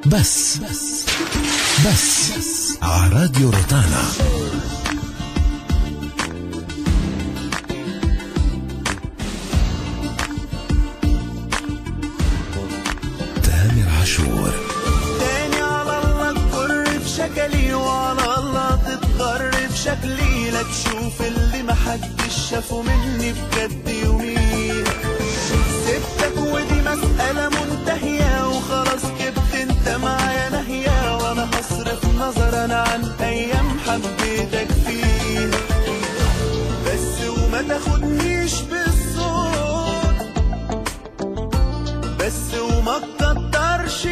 بس بس بس على راديو روتانا تامر عاشور تاني على الله تضر في شكلي وعلى الله تتغر في شكلي لا تشوف اللي محدش شافه مني بجد يومين سبتك ودي مسألة منتهية وخلاص جبت انت معايا نهية وانا هصرف نظر انا عن ايام حبيتك فيها بس وما تاخدنيش بالصوت بس وما تقدرش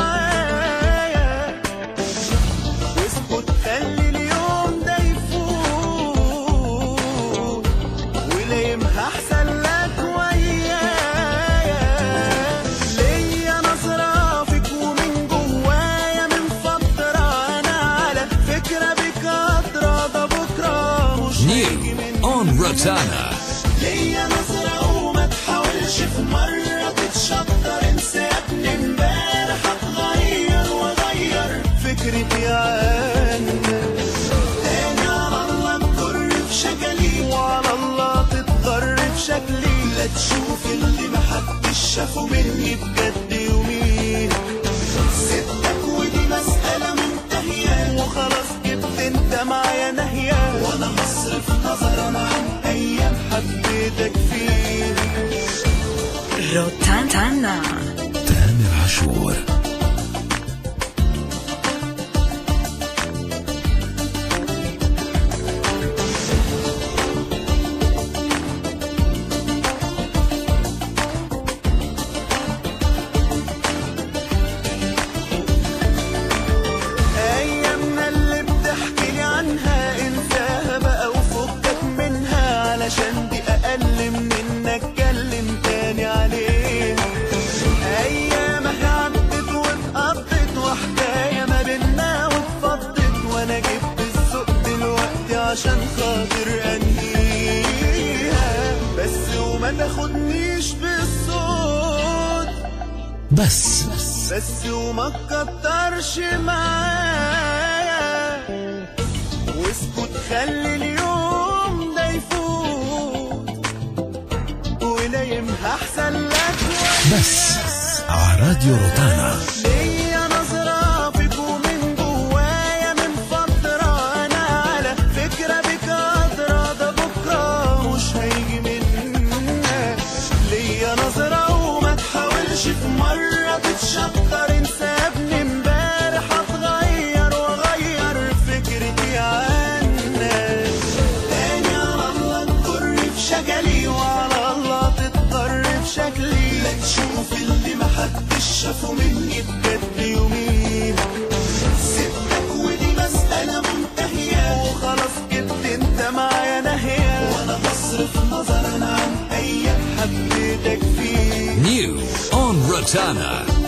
معايا واسكت خلي اليوم ده يفوت ولا يمحى احسن لك ويايا ليا نظرة فيك ومن جوايا من فترة انا على فكرة بك قادرة ده بكرة مش هيجي نيو مني اون روتانا ليا نظرة وما تحاولش في مرة تتشطر انسى يا ابني امبارح هتغير واغير فكرتي عنك تاني على الله تضر في شكلي وعلى الله تتضر في شكلي لا تشوف اللي محدش شافه مني بجد يومين سبتك ودي مسألة منتهية وخلاص جبت انت معايا نهية وانا هصرف نظر انا عن ايام حبيتك فيها روتانا تامر عاشور ايامنا اللي بتحكي لي عنها انساها بقى وفكك منها علشان دي اقل من انك اتكلم تاني عليها ايامها عدت واتقضت وحكايه ما بينا واتفضت وانا جبت السوق دلوقتي عشان خاطر انهيها بس وما تاخدنيش بالصوت بس بس وما تكترش معايا واسكت خلي اليوم ده يفوت ولا يمحى احسن لك بس على راديو روتانا ليا نظرة فيك ومن جوايا من فترة أنا على فكرة بك قادرة ده بكرة مش هيجي منك ليا نظرة وما تحاولش في مرة تتشطر انسى يا ابني امبارح هتغير واغير فكرتي عنك تاني على الله تضر في شكلي وعلى الله تضطر في شكلي لا تشوف اللي محدش شافه مني بجد يومين سبتك ودي مسألة منتهية وخلاص جبت انت معايا نهية وانا بصرف نظر انا عن ايام حبيتك فيه نيو اون روتانا